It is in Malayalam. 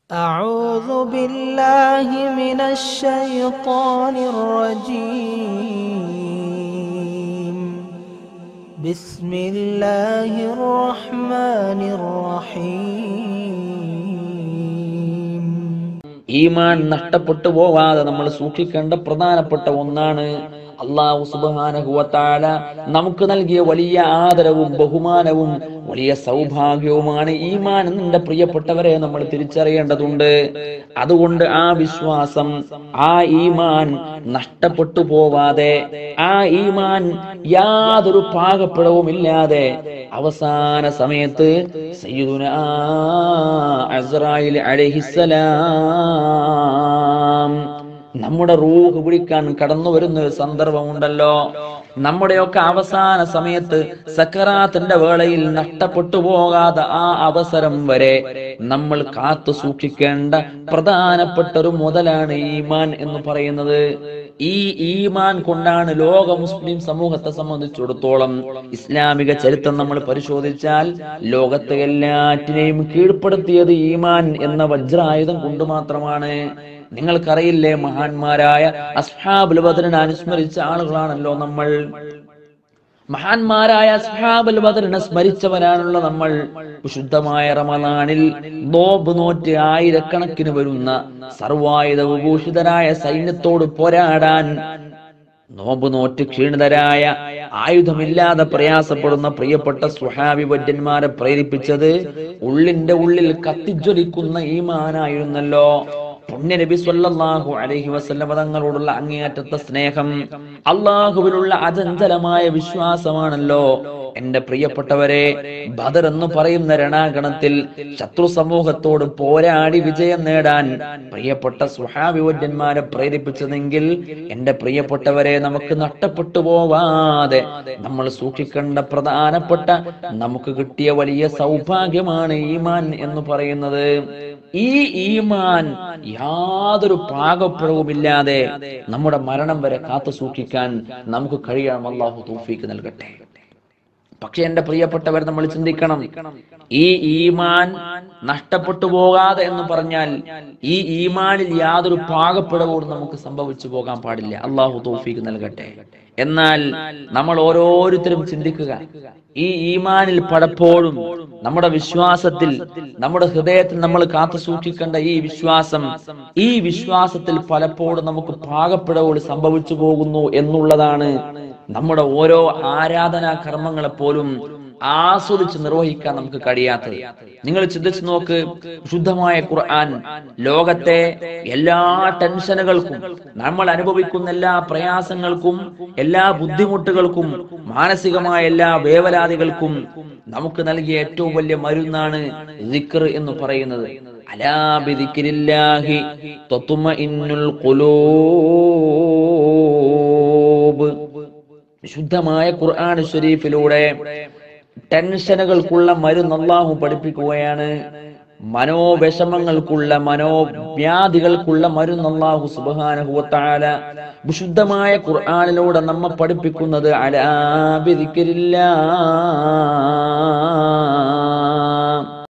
أعوذ بالله من الشيطان الرجيم بسم الله الرحمن الرحيم ഈമാൻ നഷ്ടപ്പെട്ടു പോവാതെ നമ്മൾ സൂക്ഷിക്കേണ്ട പ്രധാനപ്പെട്ട ഒന്നാണ് അള്ളാഹു സുബാനഹുവത്താല നമുക്ക് നൽകിയ വലിയ ആദരവും ബഹുമാനവും വലിയ സൗഭാഗ്യവുമാണ് ഈമാൻ നിന്റെ പ്രിയപ്പെട്ടവരെ നമ്മൾ തിരിച്ചറിയേണ്ടതുണ്ട് അതുകൊണ്ട് ആ വിശ്വാസം ആ ഈമാൻ നഷ്ടപ്പെട്ടു പോവാതെ ആ ഈമാൻ യാതൊരു പാകപ്പിഴവുമില്ലാതെ അവസാന സമയത്ത് സയ്യിദുന അസ്രായിൽ അലഹിസലാം നമ്മുടെ റൂഹ് പിടിക്കാൻ കടന്നു വരുന്ന ഒരു സന്ദർഭമുണ്ടല്ലോ നമ്മുടെയൊക്കെ അവസാന സമയത്ത് സക്കറാത്തിന്റെ വേളയിൽ നഷ്ടപ്പെട്ടു പോകാതെ ആ അവസരം വരെ നമ്മൾ കാത്തു സൂക്ഷിക്കേണ്ട പ്രധാനപ്പെട്ട ഒരു മുതലാണ് ഈമാൻ എന്ന് പറയുന്നത് ഈ ഈമാൻ കൊണ്ടാണ് ലോക മുസ്ലിം സമൂഹത്തെ സംബന്ധിച്ചിടത്തോളം ഇസ്ലാമിക ചരിത്രം നമ്മൾ പരിശോധിച്ചാൽ ലോകത്തെ എല്ലാറ്റിനെയും കീഴ്പ്പെടുത്തിയത് ഈമാൻ എന്ന വജ്രായുധം കൊണ്ട് മാത്രമാണ് നിങ്ങൾക്കറിയില്ലേ മഹാന്മാരായ അസ്ഹാബുൽ ബദറിനെ അനുസ്മരിച്ച ആളുകളാണല്ലോ നമ്മൾ മഹാന്മാരായ അസ്ഹാബുൽ ബദറിനെ സ്മരിച്ചവരാണുള്ള നമ്മൾ വിശുദ്ധമായ റമദാനിൽ നോബ് നോറ്റ് ആയിരക്കണക്കിന് വരുന്ന സർവായുധ വിഭൂഷിതരായ സൈന്യത്തോട് പോരാടാൻ നോമ്പ് നോറ്റ് ക്ഷീണിതരായ ആയുധമില്ലാതെ പ്രയാസപ്പെടുന്ന പ്രിയപ്പെട്ട സുഹാബി വര്യന്മാരെ പ്രേരിപ്പിച്ചത് ഉള്ളിന്റെ ഉള്ളിൽ കത്തിജ്വലിക്കുന്ന ഈമാനായിരുന്നല്ലോ പുണ്യ നബി സല്ലല്ലാഹു അലൈഹി വസല്ലമ തങ്ങളോടുള്ള അങ്ങേയറ്റത്തെ സ്നേഹം അള്ളാഹുവിലുള്ള അചഞ്ചലമായ വിശ്വാസമാണല്ലോ എന്റെ പ്രിയപ്പെട്ടവരെ ബദർ എന്ന് പറയുന്ന രണാഗണത്തിൽ ശത്രു സമൂഹത്തോട് പോരാടി വിജയം നേടാൻ പ്രിയപ്പെട്ട സുഹാവിവര്യന്മാരെ പ്രേരിപ്പിച്ചതെങ്കിൽ എന്റെ പ്രിയപ്പെട്ടവരെ നമുക്ക് നഷ്ടപ്പെട്ടു പോവാതെ നമ്മൾ സൂക്ഷിക്കേണ്ട പ്രധാനപ്പെട്ട നമുക്ക് കിട്ടിയ വലിയ സൗഭാഗ്യമാണ് ഈമാൻ എന്ന് പറയുന്നത് ഈ ഈമാൻ യാതൊരു പാകപ്പിഴവുമില്ലാതെ നമ്മുടെ മരണം വരെ കാത്തു സൂക്ഷിക്കാൻ നമുക്ക് കഴിയണം അള്ളാഹു തൗഫീക്ക് നൽകട്ടെ പക്ഷെ എന്റെ പ്രിയപ്പെട്ടവർ നമ്മൾ ചിന്തിക്കണം ഈ ഈമാൻ നഷ്ടപ്പെട്ടു പോകാതെ എന്ന് പറഞ്ഞാൽ ഈ ഈമാനിൽ യാതൊരു പാകപ്പിഴവും നമുക്ക് സംഭവിച്ചു പോകാൻ പാടില്ല അള്ളാഹു തൗഫീക്ക് നൽകട്ടെ എന്നാൽ നമ്മൾ ഓരോരുത്തരും ചിന്തിക്കുക ഈ ഈമാനിൽ പലപ്പോഴും നമ്മുടെ വിശ്വാസത്തിൽ നമ്മുടെ ഹൃദയത്തിൽ നമ്മൾ കാത്തു സൂക്ഷിക്കേണ്ട ഈ വിശ്വാസം ഈ വിശ്വാസത്തിൽ പലപ്പോഴും നമുക്ക് പാകപ്പിഴവുകൾ സംഭവിച്ചു പോകുന്നു എന്നുള്ളതാണ് നമ്മുടെ ഓരോ ആരാധനാ കർമ്മങ്ങളെ പോലും ആസ്വദിച്ച് നിർവഹിക്കാൻ നമുക്ക് കഴിയാത്തത് നിങ്ങൾ ചിന്തിച്ചു നോക്ക് ശുദ്ധമായ ഖുർആൻ ലോകത്തെ എല്ലാ ടെൻഷനുകൾക്കും നമ്മൾ അനുഭവിക്കുന്ന എല്ലാ പ്രയാസങ്ങൾക്കും എല്ലാ ബുദ്ധിമുട്ടുകൾക്കും മാനസികമായ എല്ലാ വേവലാതികൾക്കും നമുക്ക് നൽകിയ ഏറ്റവും വലിയ മരുന്നാണ് ദിക്ർ എന്ന് പറയുന്നത് അലാ ബിദിക്രില്ലാഹി തത്മഇന്നുൽ ഖുലൂബ് വിശുദ്ധമായ ഖുർആൻ ഷരീഫിലൂടെ ടെൻഷനുകൾക്കുള്ള മരുന്ന് അള്ളാഹു പഠിപ്പിക്കുകയാണ് മനോവിഷമങ്ങൾക്കുള്ള മനോവ്യാധികൾക്കുള്ള മരുന്ന് അള്ളാഹു സുബാനഹുവത്താല വിശുദ്ധമായ ഖുർആാനിലൂടെ നമ്മെ പഠിപ്പിക്കുന്നത് അലാബിരിക്കരില്ല